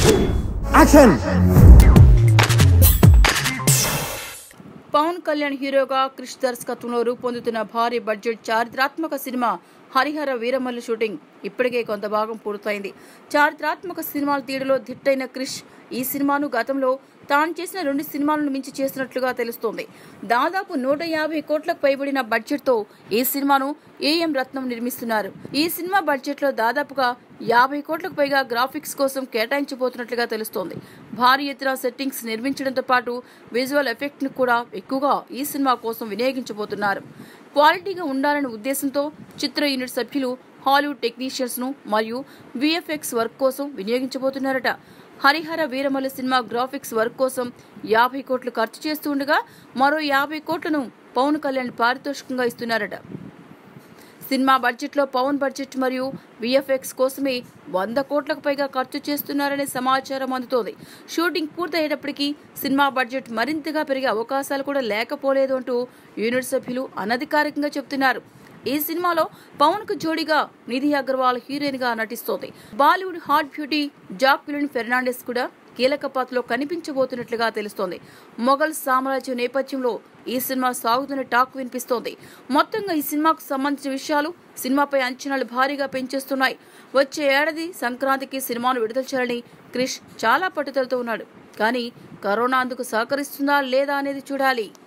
action Pawan Kalyan హీరోగా క్రిష్ దర్శకత్వంలో రూపొందుతున్న భారీ బడ్జెట్ చారిత్రాత్మక సినిమా హరిహర వీరమల్లు షూటింగ్ ఇప్పటికే కొంత భాగం పూర్తయింది చారిత్రాత్మక సినిమాల తీయడలో దిట్టైన క్రిష్ ఈ సినిమాను గతంలో తాను చేసిన రెండు సినిమాలను మించి చేసినట్లుగా తెలుస్తోంది దాదాపు నూట యాభై కోట్లకు పైబడిన బడ్జెట్తో ఈ సినిమాను ఏఎం రత్నం నిర్మిస్తున్నారు ఈ సినిమా బడ్జెట్లో దాదాపుగా యాభై కోట్లకు పైగా గ్రాఫిక్స్ కోసం కేటాయించబోతున్నట్లుగా తెలుస్తోంది భారీ ఎత్తున సెట్టింగ్స్ నిర్మించడంతో పాటు విజువల్ ఎఫెక్ట్ ను కూడా ఎక్కువగా ఈ సినిమా కోసం వినియోగించబోతున్నారు క్వాలిటీగా ఉండాలనే ఉద్దేశంతో చిత్ర యూనిట్ సభ్యులు హాలీవుడ్ టెక్నీషియన్స్ ను మరియు విఎఫ్ఎక్స్ వర్క్ కోసం వినియోగించబోతున్నారట హరిహర వీరమల్లి సినిమా గ్రాఫిక్స్ వర్క్ కోసం యాభై కోట్లు ఖర్చు చేస్తూ ఉండగా మరో యాభై కోట్లను పవన్ కళ్యాణ్ పారితోషికంగా ఇస్తున్నారట సినిమా బడ్జెట్లో పవన్ బడ్జెట్ మరియు విఎఫ్ఎక్స్ కోసమే వంద కోట్లకు పైగా ఖర్చు చేస్తున్నారనే సమాచారం అందుతోంది షూటింగ్ పూర్తయ్యేటప్పటికీ సినిమా బడ్జెట్ మరింతగా పెరిగే అవకాశాలు కూడా లేకపోలేదు అంటూ యూనిట్ సభ్యులు అనధికారికంగా చెబుతున్నారు ఈ సినిమాలో పవన్ కు జోడీగా నిధి అగర్వాల్ హీరోయిన్ గా నటిస్తోంది Bollywood hot beauty Jacqueline Fernandez కూడా కీలక పాత్రలో కనిపించబోతున్నట్లుగా తెలుస్తోంది మొఘల్ సామ్రాజ్యం నేపథ్యంలో ఈ సినిమా సాగుతున్న టాక్ వినిపిస్తోంది మొత్తంగా ఈ సినిమాకు సంబంధించిన విషయాలు సినిమాపై అంచనాలు భారీగా పెంచేస్తున్నాయి వచ్చే ఏడాది సంక్రాంతికి సినిమాను విడుదల చేయాలని క్రిష్ చాలా పట్టుదలతో ఉన్నాడు కానీ కరోనా అందుకు సహకరిస్తుందా లేదా అనేది చూడాలి